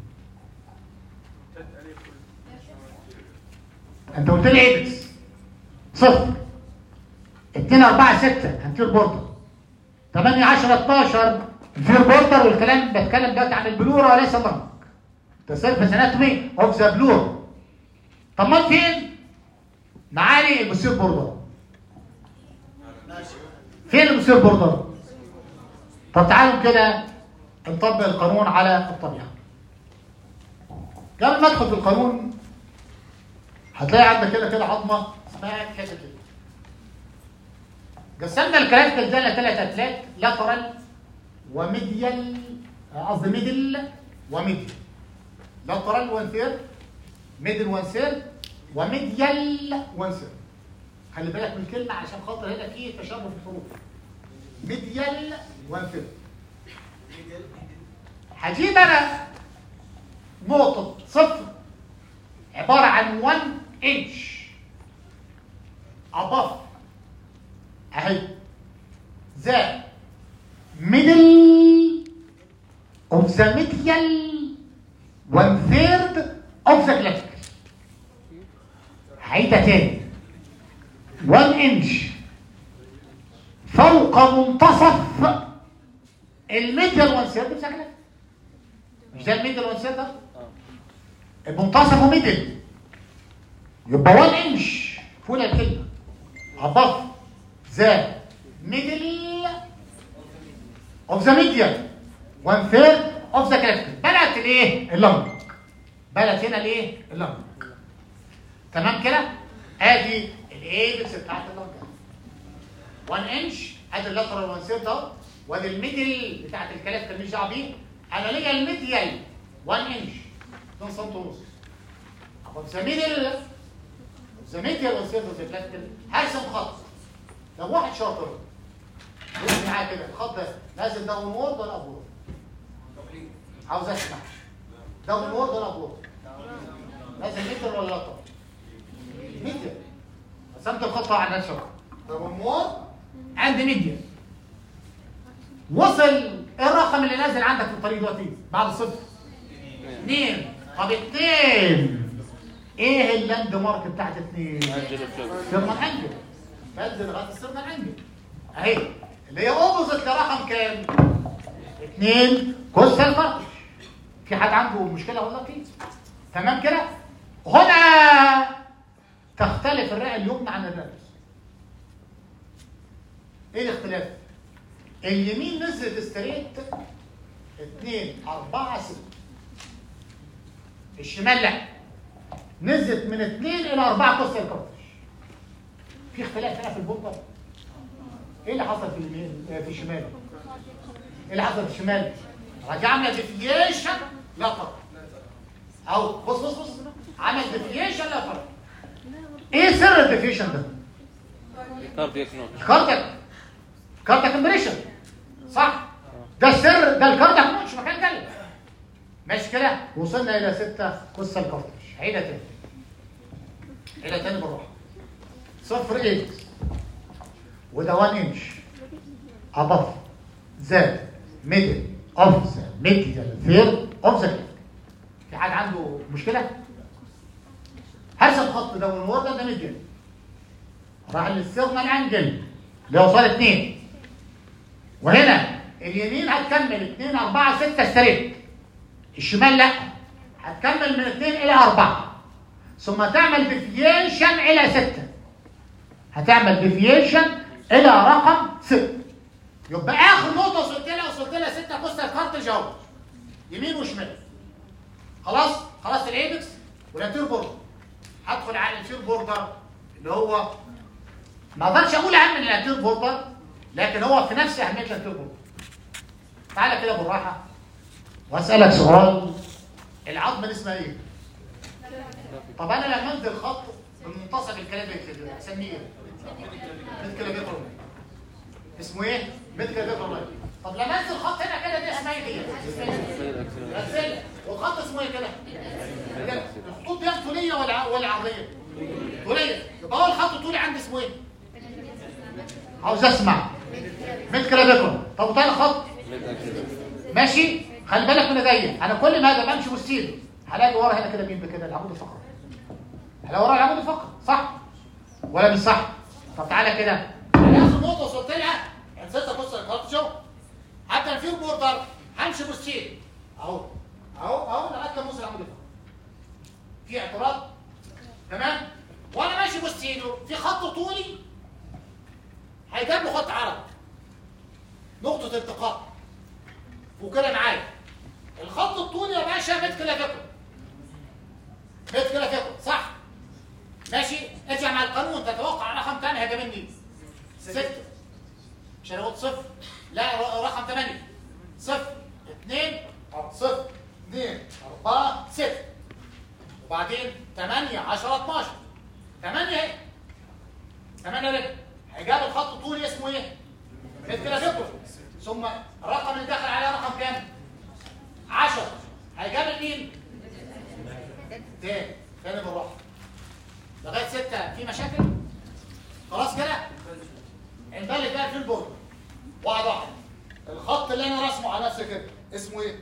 انت قلت لي ايبكس صفر 2 4 6 انتير بوردر 8 10 12 انفير بوردر والكلام بتكلم دلوقتي عن البلورة وليس اللنج ده سيرفس اناتومي اوف ذا بلور طب ما فين معالي المسير بوردر فين المسير بوردر طب تعالوا كده نطبق القانون على الطبيعه قبل ما ادخل في القانون هتلاقي عندك كده كده عظمه اسمها كده كده قسمنا الكلام كده ثلاث اتلات لاترال وميديال قصدي ميدل وميديال لاترال وان ثيرد ميدل وان ثيرد وميديال وان ثيرد خلي بالك من الكلمه عشان خاطر هنا في تشابه في الحروف ميديال وان ثيرد هجيب انا نقطه صفر عباره عن 1 انش above اهي ذا middle of the medial one third of the clavicle هعيدها تاني 1 انش فوق منتصف الميديال وان ثيرد بشكل مش ده الميديال وان ثيرد ده منتصفه ميدل يبقى 1 انش فوق الكلمه above the middle of the median one third of the clavicle بلعت الايه اللنج بلعت هنا الايه اللنج تمام كده ادي الايبكس بتاعت اللنج 1 انش ادي اللاترال وان ثيرد اهو وادي الميدل بتاعت الكلافيكل مش دعوه بيه انا ليا الميديال 1 انش 2 سم ونص ابقى ذا ميدل ذا ميديال وان ثيرد اوف ذا كلافيكل هرسم خط لو واحد شاطر بص معايا كده الخط ده نازل داون وورد ولا اب وورد؟ عاوز اسمع داون وورد ولا اب وورد؟ نازل متر ولا لاتر؟ متر رسمت الخط على الناس شويه داون وورد عند ميديا وصل ايه الرقم اللي نازل عندك في الطريق دلوقتي بعد الصفر؟ اثنين طب اثنين ايه اللاند مارك بتاعت اثنين؟ سيرمان انجل بنزل لغايه السيرمان انجل اهي اللي هي اوبوزيت لرقم كام؟ اثنين كوستال فرش في حد عنده مشكله ولا في؟ تمام كده؟ هنا تختلف الرئه اليمنى عن الرئه ايه الاختلاف؟ اليمين نزلت ستريت 2 4 6 الشمال لا نزلت من 2 الى 4 كوستال كورتش في اختلاف هنا في البوردر ايه اللي حصل في اليمين آه، في الشمال ايه اللي حصل في الشمال راجع عامله ديفييشن لا فرق او بص بص بص عمل ديفييشن لا فرق ايه سر الديفييشن ده كاردياك نوت الكاردياك كاردياك امبريشن صح ده السر ده الكاردياك مش مكان قلب ماشي كده وصلنا الى 6 قصه الكاردياك عيدها تاني عيدها تاني بالراحه صفر اكس وده 1 انش above the middle of the medial third of the cleft. في في حد عنده مشكله هرسم الخط ده والورد ده ميديان راح للسيرنال انجل اللي هو صار اثنين وهنا اليمين هتكمل 2 4 6 ستريت الشمال لا هتكمل من 2 الى 4 ثم تعمل ديفييشن الى 6 هتعمل ديفييشن الى رقم 6 يبقى اخر نقطه وصلت لها وصلت لها 6 بص الكارتج اهو يمين وشمال خلاص خلاص الايبكس والانتير بوردر هدخل على الانتير بوردر اللي هو ما اقدرش اقول اهم من الانتير بوردر لكن هو في نفس اهميه الانتير بوردر تعالى كده بالراحه واسالك سؤال العظمه دي اسمها ايه؟ طب انا لما انزل خط من منتصف الكلام كده اسميه ايه؟ ميد كلافيكولار اسمه ايه؟ ميد كلافيكولار طب لما انزل خط هنا كده دي اسمها ايه؟ الأكسلة والخط اسمه ايه كده؟ الخطوط دي طوليه ولا ولا عرضيه؟ طوليه يبقى هو الخط الطولي عندي اسمه ايه؟ عاوز اسمع ميد كلافيكولار طب وتاني خط ماشي خلي بالك من ايديا انا كل ما هذا بمشي بالسيل هلاقي ورا هنا كده مين بكده العمود الفقري هلاقي ورا العمود الفقري صح ولا مش صح طب تعالى كده انا اخر نقطه وصلت لها نسيت ابص الخط شوف حتى في بوردر همشي بالسيل اهو اهو اهو لغايه لما اوصل العمود الفقري في اعتراض تمام وانا ماشي بالسيل في خط طولي هيجيب له خط عرض نقطه التقاء وكده معايا الخط الطولي يا باشا متر كلافيكول متر كلافيكول صح ماشي ارجع مع القانون تتوقع رقم كام هيجي مني ستة مش هنقول صفر لا رقم ثمانية صفر اثنين صفر اثنين أربعة ستة وبعدين ثمانية عشرة 12 ثمانية اهي ثمانية رجل هيجاب الخط الطولي اسمه ايه؟ متر كلافيكول ثم الرقم اللي داخل عليه رقم كام 10 هيجاب مين تاني تاني بالراحه لغايه 6 في مشاكل خلاص كده انبلغ بقى في البورد واحد واحد الخط اللي انا راسمه على نفسي كده اسمه ايه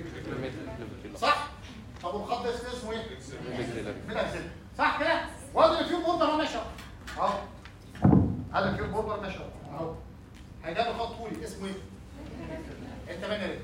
صح طب والخط ده اسمه ايه ميد صح كده وادي في بوردر اهو ماشي اهو هذا في بوردر ماشي اهو هيجاب الخط طولي اسمه ايه انت من رجل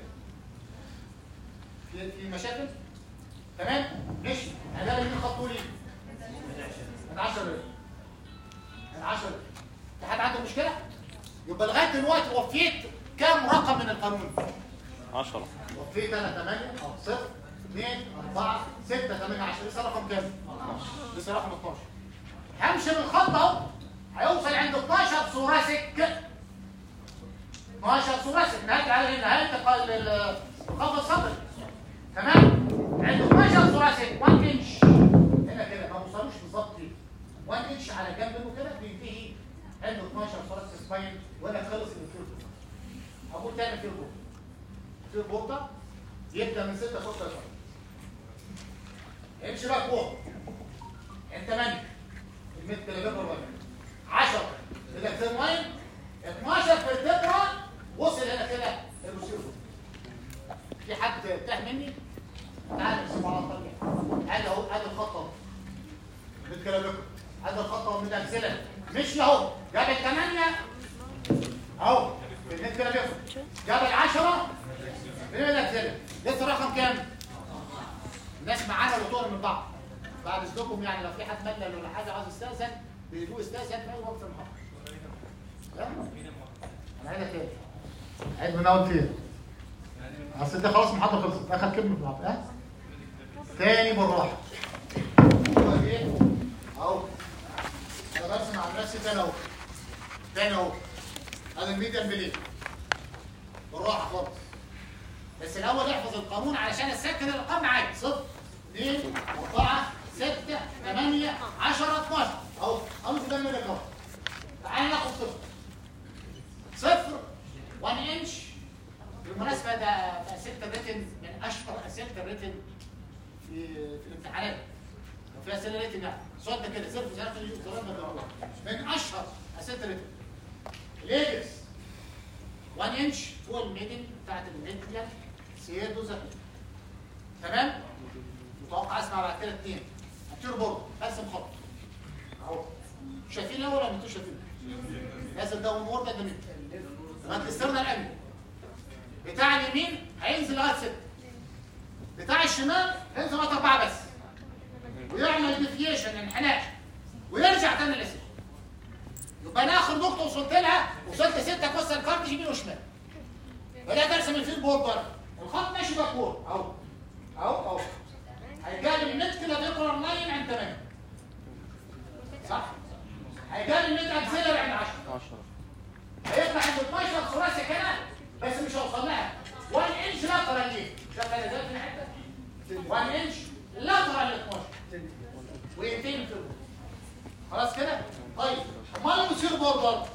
في في مشاكل تمام ماشي هيجاب مين الخط طولي من 10 رجل من 10 رجل في حد عنده مشكله يبقى لغايه دلوقتي وفيت كام رقم من القانون 10 وفيت انا 8 او 0 2 4 6 8 10 لسه رقم كام لسه رقم 12 همشي بالخط اهو هيوصل عند 12 ثوراسيك 12 ثوراسيك نهايه على نهايه القفص الصدري تمام عند 12 ثوراسيك 1 انش هنا كده ما بوصلوش بالظبط كده 1 انش على جنب منه كده بينتهي عنده 12 ثوراسيك سباين ولا خلص الفيل اقول تاني فيل بورتا فيل بورتا يبدا من 6 فوق 3 امشي بقى فوق انت ماني الميت كيلومتر 10 الاكسين لاين 12 في التبرة وصل هنا كده المسير في حد تاه مني تعال نسمع على الطريق هذا اهو هذا الخط اهو الميت كيلومتر هذا الخط اهو من الامثله مشي اهو جاب 8 اهو في الميت كيلومتر جاب 10 من الامثله لسه رقم كام؟ الناس معانا وطول من بعض بعد اذنكم يعني لو في حد ملل ولا حاجه عاوز يستاذن بيجوا يستاذن في اي وقت في المحاضره انا عايزك تاني عيد من اول فين اصل ده خلاص المحاضره خلصت اخر كلمه في بعض ها تاني بالراحه هو ايه اهو انا برسم على نفسي تاني اهو تاني اهو هذا الميديم بليه بالراحه خالص بس الاول احفظ القانون علشان اسكن الارقام معاك صفر 2 4 6 8 10 12 اهو اهو ده منك اهو تعال ناخد صفر صفر 1 انش بالمناسبه ده ده اسئله الريتن من اشهر اسئله الريتن في في الامتحانات لو في اسئله ريتن يعني السؤال ده كده صفر صفر الكلام ده من اشهر اسئله الريتن الايبكس 1 انش فوق الميدن بتاعت الميديان سيادو زكي تمام متوقع اسمع بعد كده اثنين انتيرو بورد ارسم خط اهو شايفين الاول ولا انتوا شايفين؟ لازم ده وورد ده مين؟ ما تسترنا الامن بتاع اليمين هينزل لغايه 6 بتاع الشمال هينزل لغايه 4 بس ويعمل ديفيشن انحناء ويرجع تاني لسه يبقى ناخد نقطه وصلت لها وصلت 6 كوسه الكارت يمين وشمال بدات ارسم الفيل بورد بره الخط ماشي باكور اهو اهو اهو هيجاب النت كده بيقرا 9 عند 8 صح هيجاب النت اكسلر عند 10 10 هيطلع عند 12 ثلاثي كده بس مش هوصل لها 1 انش لاترال ليه شوف انا ده في الحته 1 انش لاترال ل 12 وينتين في الوسط. خلاص كده طيب امال المسير بورد برضه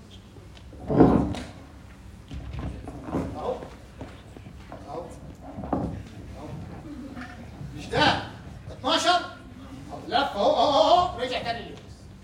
اهو اهو اهو مش ده 12 أهو لف اهو اهو اهو رجع تاني ليه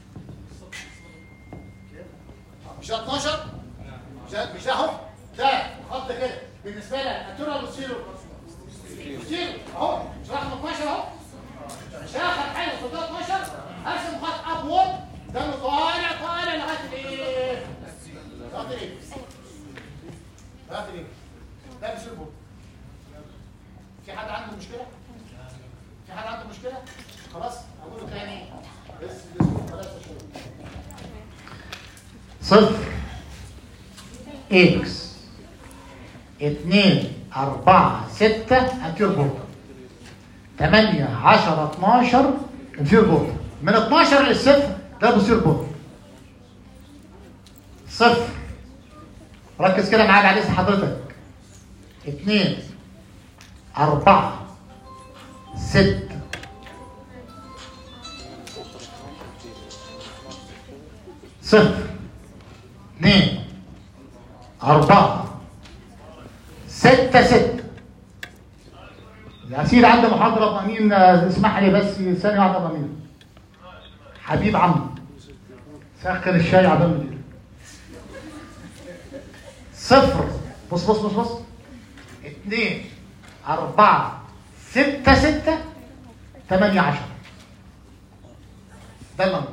مش ده 12 مش ده مش ده اهو ده خط كده بالنسبه لي التورا والسيرو والسيرو اهو مش رقم 12 اهو مش هاخد حاجه في ده 12 ارسم خط ابورد ده اللي طالع طالع لغايه الايه؟ لغايه الايه؟ لغايه الايه؟ ده بيصير بورد في حد عنده مشكله؟ في حد عنده مشكله؟ خلاص اقول له تاني بس بس خلاص شويه صفر اكس اتنين اربعة ستة انتير بورتر تمانية عشرة اتناشر انتير بورتر من اتناشر للصفر ده بصير بورتر صفر ركز كده معايا بعد اذن حضرتك اتنين اربعة ستة صفر اثنين أربعة ستة ستة يا سيدي عندي محاضرة ضمين اسمح لي بس ثانية واحدة ضمين حبيب عمرو سخن الشاي على المدير صفر بص بص بص بص اثنين أربعة ستة ستة ثمانية عشر ده اللمبر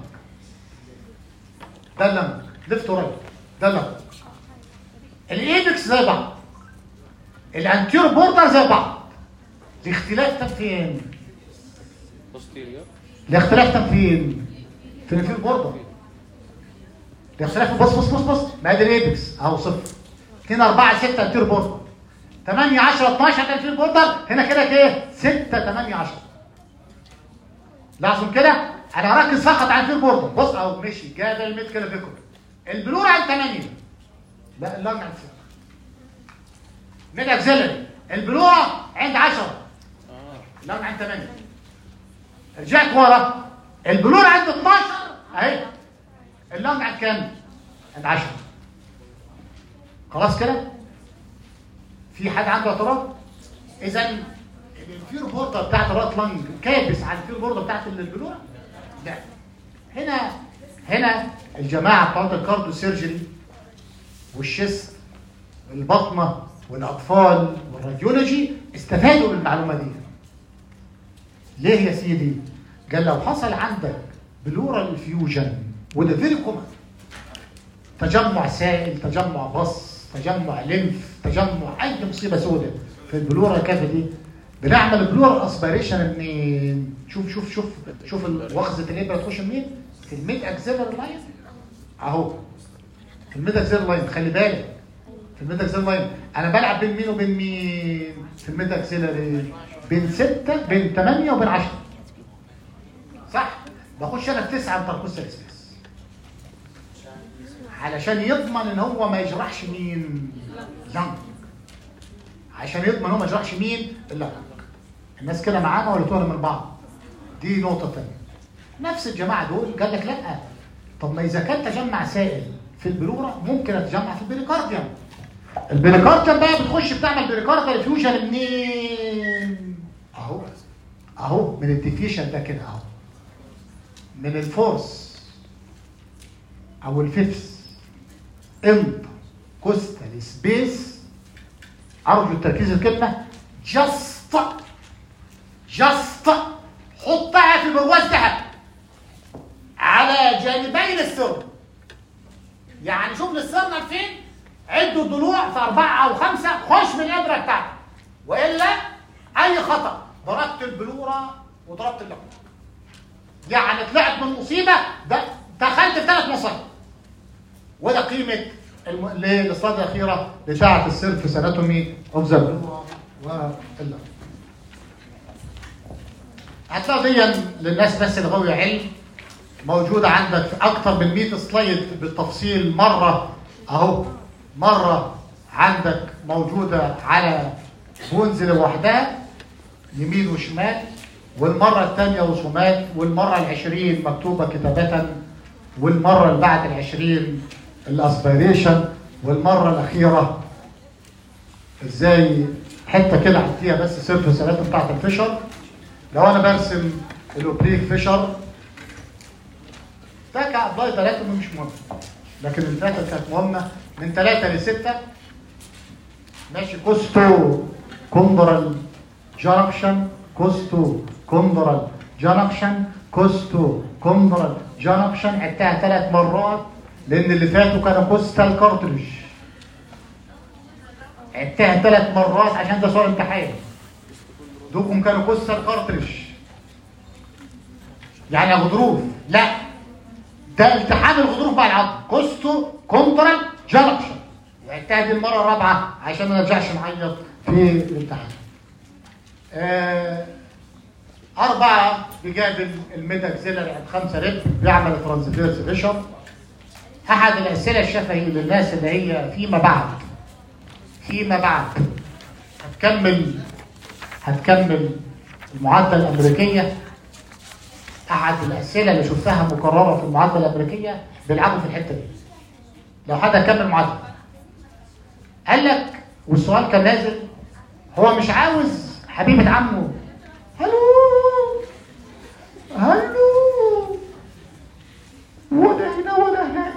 ده اللمبر ليفت ورايت ده اللمبر الايبكس زي بعض الانتير بوردر زي بعض الاختلاف ده فين؟ بوستيريور الاختلاف ده فين؟ في الانتير بوردر الاختلاف بص بص بص بص ما ادي الايبكس اهو صفر 2 4 6 انتير بوردر 8 10 12 انتير بوردر هنا كده ايه؟ 6 8 10 لاحظوا كده انا هركز فقط على الانتير بوردر بص اهو مشي جاب الميد كده بيكون البلور عند 8 لا اللنج عند 6 ميد اكسلري البلورة عند 10 اه اللنج عند 8 رجعت ورا البلور عند 12 اهي اللنج عند كام؟ عند 10 خلاص كده؟ في حد عنده اعتراض؟ اذا الفير بوردر بتاعت الرايت لانج كابس على الفير بوردر بتاعت البلورة؟ لا هنا هنا الجماعه بتوع الكارديو سيرجري والشيست والبطنه والاطفال والراديولوجي استفادوا من المعلومه دي ليه يا سيدي؟ قال لو حصل عندك بلورال فيوجن وده فيري كومن تجمع سائل تجمع بص تجمع ليمف تجمع اي مصيبه سوداء في البلورال كافيتي بنعمل بلور اسبيريشن منين؟ شوف شوف شوف شوف ال- وخزه الابره تخش منين؟ في الميد اكسلر لاين اهو في الميد اكسلر لاين خلي بالك في الميد اكسلر لاين انا بلعب بين مين وبين مين؟ في الميد اكسلر بين 6 بين 8 وبين 10 صح؟ بخش انا في 9 انتركوستال سبيس علشان يضمن ان هو ما يجرحش مين؟ لنج عشان يضمن ان هو ما يجرحش مين؟ اللنج الناس كده معانا ولا تهنا من بعض؟ دي نقطة تانية نفس الجماعة دول قال لك لا طب ما إذا كان تجمع سائل في البلورة ممكن أتجمع في البريكارديوم البريكارديوم بقى بتخش بتعمل بريكارديال فيوجن منين؟ أهو أهو من الديفيشن ده كده أهو من الفورس أو الفيفس انت كوستال سبيس أرجو التركيز الكلمة جاست جاست حطها في برواز ذهب على جانبي السر يعني شوف السرنا فين عدوا الضلوع في أربعة أو خمسة خش من الإبرة بتاعتك وإلا أي خطأ ضربت البلورة وضربت اللقمة يعني طلعت من مصيبة ده دخلت في ثلاث مصايب وده قيمة الم... للصلاة الأخيرة بتاعة السيرف ساناتومي أوف ذا بلورة واللقمة هتلاقي دي للناس بس اللي غاوية علم موجودة عندك في أكتر من 100 سلايد بالتفصيل مرة أهو مرة عندك موجودة على بونز لوحدها يمين وشمال والمرة الثانية رسومات والمرة العشرين مكتوبة كتابة والمرة اللي بعد العشرين الاسبيريشن والمرة الأخيرة ازاي حتة كده عديها بس صفر ثلاثة بتاعت الفشر لو أنا برسم الأوبليك فيشر ده كأبلاي ثلاثة مش مهم لكن الثلاثة كانت مهمة من ثلاثة لستة ماشي كوستو كوندرال جانكشن كوستو كوندرال جانكشن كوستو كوندرال جانكشن عدتها ثلاث مرات لأن اللي فاتوا كانوا كوستال كارتريج عدتها ثلاث مرات عشان ده سؤال امتحان دوكم كانوا كوستال كارتريج يعني غضروف لا ده التحام الغضروف مع العظم كوستو كونترال جانكشن عدتها دي المره الرابعه عشان ما نرجعش نعيط في الامتحان آه أربعة بجانب الميدا اكسيلري عند خمسة ريب بيعمل ترانسفيرس فيشر أحد الأسئلة الشفهي للناس اللي هي فيما بعد فيما بعد هتكمل هتكمل المعادلة الأمريكية أحد الأسئلة اللي شفتها مكررة في المعادلة الأمريكية بيلعبوا في الحتة دي لو حد هيكمل معادلة قال لك والسؤال كان نازل هو مش عاوز حبيبة عمه هلو هلو ولا هنا ولا هنا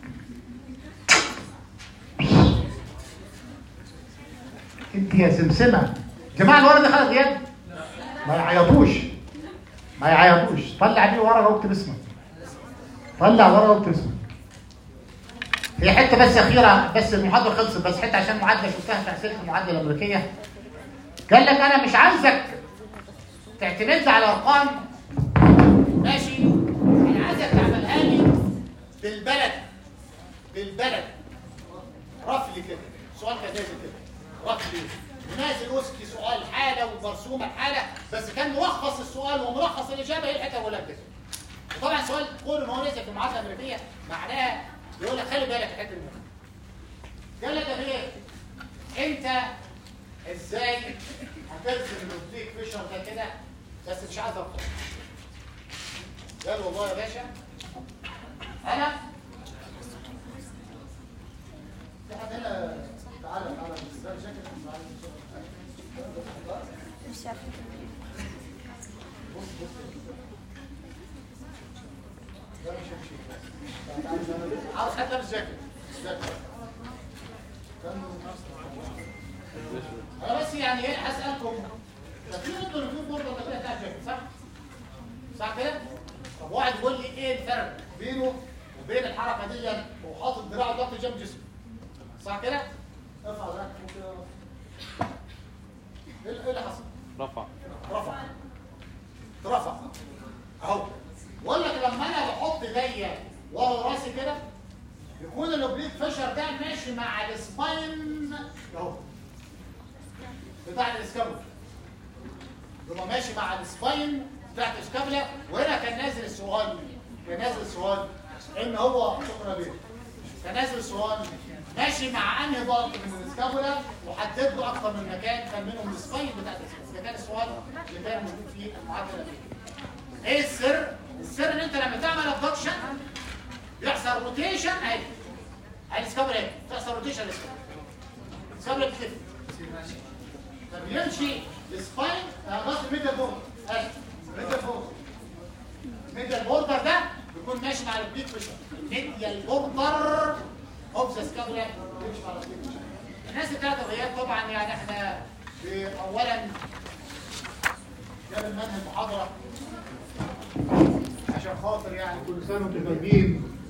انت يا سمسمة جماعة الولد ده خد غياب ما يعيطوش ما يعيطوش طلع بيه ورقة واكتب اسمك طلع ورقة واكتب اسمك هي حتة بس أخيرة بس المحاضرة خلصت بس حتة عشان معادلة شفتها في أسئلة المعادلة الأمريكية قال لك أنا مش عايزك تعتمد لي على أرقام ماشي أنا عايزك تعملها لي بالبلد بالبلد رفلي كده سؤال كان نازل كده رفلي نازل وسكي سؤال حالة ومرسومة حالة بس كان ملخص السؤال وملخص الإجابة هي الحتة ولا كده وطبعا سؤال كون ان هو نزل في المعادله الامريكيه معناه يقول لك خلي بالك الحته دي قال لك يا غير انت ازاي هترسم الاوبليك فيشر ده كده بس مش عايز ارقم قال والله يا باشا انا في حد هنا تعالى تعالى ده شكل مش عارفة بص بص ده مش هيمشي عاوز حد لابس جاكيت جاكيت. انا بس يعني ايه هسالكم فاكرين انتوا اللي في برضه كده بتاع جاكيت صح؟ صح كده؟ طب واحد يقول لي ايه الفرق بينه وبين الحركه دي وحاطط دراعه ضغط جنب جسمه صح كده؟ ارفع دراعك فوق كده ايه إيه اللي حصل؟ رفع رفع رفع اهو بقول لك لما انا بحط ايديا ورا راسي كده يكون الاوبليك فشر ده ماشي مع السباين اهو بتاع الاسكابولا يبقى ماشي مع السباين بتاع الاسكابولا وهنا كان نازل السؤال كان نازل السؤال ان هو شكرا بيه كان نازل السؤال ماشي مع انهي ضغط من الاسكابولا وحدد له اكثر من مكان كان منهم السباين بتاع الاسكابولا ده كان السؤال اللي كان موجود في المعادله الامريكيه ايه السر؟ السر ان انت لما تعمل ابدكشن بيحصل روتيشن اهي اهي الاسكابولا اهي بيحصل روتيشن الاسكابولا الاسكابولا بتلف فبيمشي السباين غصب ميدل بوردر اهي ميدل بوردر ميدل بوردر ده بيكون ماشي مع البليك فيشر الميديال بوردر اوف ذا سكابولا بيمشي مع البليك فيشر الناس بتاعت الغياب طبعا يعني احنا ب- اولا ده من منهج المحاضره عشان خاطر يعني كل سنه وانتم طيبين